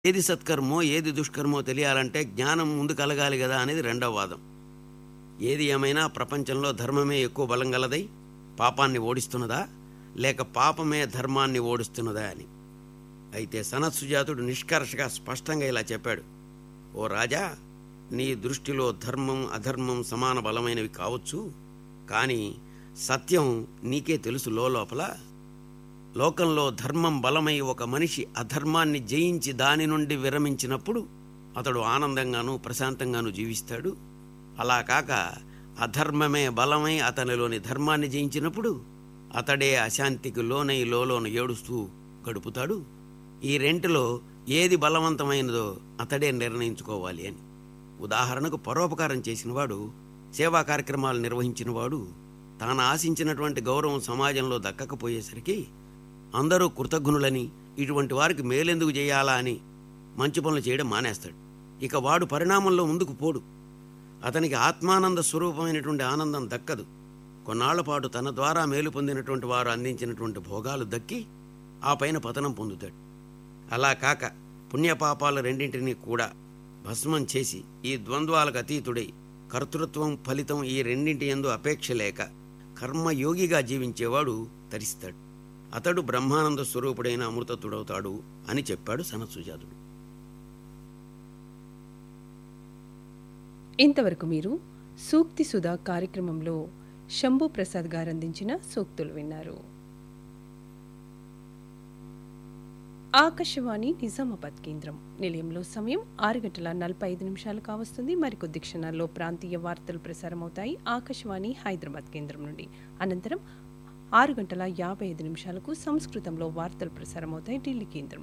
ఏది సత్కర్మో ఏది దుష్కర్మో తెలియాలంటే జ్ఞానం ముందు కలగాలి కదా అనేది రెండవ వాదం ఏది ఏమైనా ప్రపంచంలో ధర్మమే ఎక్కువ బలం గలదై పాపాన్ని ఓడిస్తున్నదా లేక పాపమే ధర్మాన్ని ఓడిస్తున్నదా అని అయితే సనత్సుజాతుడు నిష్కర్షగా స్పష్టంగా ఇలా చెప్పాడు ఓ రాజా నీ దృష్టిలో ధర్మం అధర్మం సమాన బలమైనవి కావచ్చు కానీ సత్యం నీకే తెలుసు లోపల లోకంలో ధర్మం బలమై ఒక మనిషి అధర్మాన్ని జయించి దాని నుండి విరమించినప్పుడు అతడు ఆనందంగానూ ప్రశాంతంగానూ జీవిస్తాడు అలా కాక అధర్మమే బలమై అతనిలోని ధర్మాన్ని జయించినప్పుడు అతడే అశాంతికి లోనై లోలోన ఏడుస్తూ గడుపుతాడు ఈ రెంటిలో ఏది బలవంతమైనదో అతడే నిర్ణయించుకోవాలి అని ఉదాహరణకు పరోపకారం చేసినవాడు సేవా కార్యక్రమాలు నిర్వహించినవాడు తాను ఆశించినటువంటి గౌరవం సమాజంలో దక్కకపోయేసరికి అందరూ కృతజ్ఞులని ఇటువంటి వారికి మేలెందుకు చేయాలా అని మంచి పనులు చేయడం మానేస్తాడు ఇక వాడు పరిణామంలో ముందుకు పోడు అతనికి ఆత్మానంద స్వరూపమైనటువంటి ఆనందం దక్కదు కొన్నాళ్ల పాటు తన ద్వారా మేలు పొందినటువంటి వారు అందించినటువంటి భోగాలు దక్కి ఆ పైన పతనం పొందుతాడు అలా కాక పుణ్యపాపాలు రెండింటినీ కూడా భస్మం చేసి ఈ ద్వంద్వాలకు అతీతుడై కర్తృత్వం ఫలితం ఈ రెండింటి ఎందు అపేక్ష లేక కర్మయోగిగా జీవించేవాడు తరిస్తాడు అతడు బ్రహ్మానంద స్వరూపుడైన అమృతత్తుడవుతాడు అని చెప్పాడు సనత్సుజాతుడు ఇంతవరకు మీరు సూక్తి సుధా కార్యక్రమంలో శంభు ప్రసాద్ గారు అందించిన సూక్తులు విన్నారు ఆకాశవాణి నిజామాబాద్ కేంద్రం నిలయంలో సమయం ఆరు గంటల నలభై ఐదు నిమిషాలు కావస్తుంది మరికొద్ది క్షణాల్లో ప్రాంతీయ వార్తలు ప్రసారమవుతాయి ఆకాశవాణి హైదరాబాద్ కేంద్రం నుండి అనంతరం ఆరు గంటల యాభై ఐదు నిమిషాలకు సంస్కృతంలో వార్తలు ప్రసారమవుతాయి ఢిల్లీ కేంద్రం